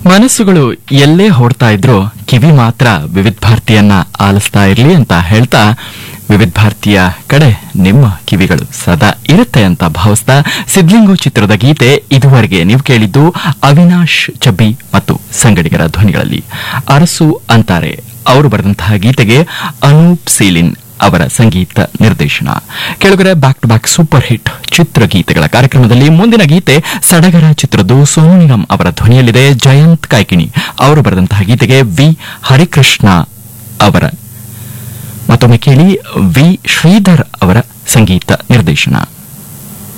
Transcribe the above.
ಮನಸ್ಸುಗಳು ಎಲ್ಲೇ ಹೊಡ್ತಾ ಇದ್ರು ಕಿವಿ ಮಾತ್ರ ವಿವಿಧ ಭಾರತಿಯನ್ನ ಆಲಿಸ್ತಾ ಇರ್ಲಿ ಅಂತ ಹೇಳ್ತಾ ವಿವಿಧ ಭಾರತೀಯ ಕಡೆ ನಿಮ್ಮ ಕಿವಿಗಳು ಸದಾ ಇರುತ್ತೆ ಅಂತ ಭಾವಿಸ್ತಾ ಸಿದ್ಲಿಂಗು ಚಿತ್ರದ ಗೀತೆ ಇದುವರೆಗೆ ನೀವು ಕೇಳಿದ್ದು ಅವಿನಾಶ್ ಚಬ್ಬಿ ಮತ್ತು ಸಂಗಡಿಗರ ಧ್ವನಿಗಳಲ್ಲಿ ಅರಸು ಅಂತಾರೆ ಅವರು ಬರೆದಂತಹ ಗೀತೆಗೆ ಅನೂಪ್ ಸೀಲಿನ್ ಅವರ ಸಂಗೀತ ನಿರ್ದೇಶನ ಕೆಳಗಡೆ back to back super hit ಚಿತ್ರಗೀತೆಗಳ ಕಾರ್ಯಕ್ರಮದಲ್ಲಿ ಮುಂದಿನ ಗೀತೆ ಸಡಗರ ಚಿತ್ರದ್ದು ಸೋನು ನಿಗಮ್ ಅವರ ಧ್ವನಿಯಲ್ಲಿದೆ ಜಯಂತ್ ಕಾಯ್ಕಿಣಿ ಅವರು ಬರೆದಂತಹ ಗೀತೆಗೆ ವಿ ಹರಿಕೃಷ್ಣ ಅವರ ಮತ್ತೊಮ್ಮೆ ಕೇಳಿ ವಿ ಶ್ರೀಧರ್ ಅವರ ಸಂಗೀತ ನಿರ್ದೇಶನ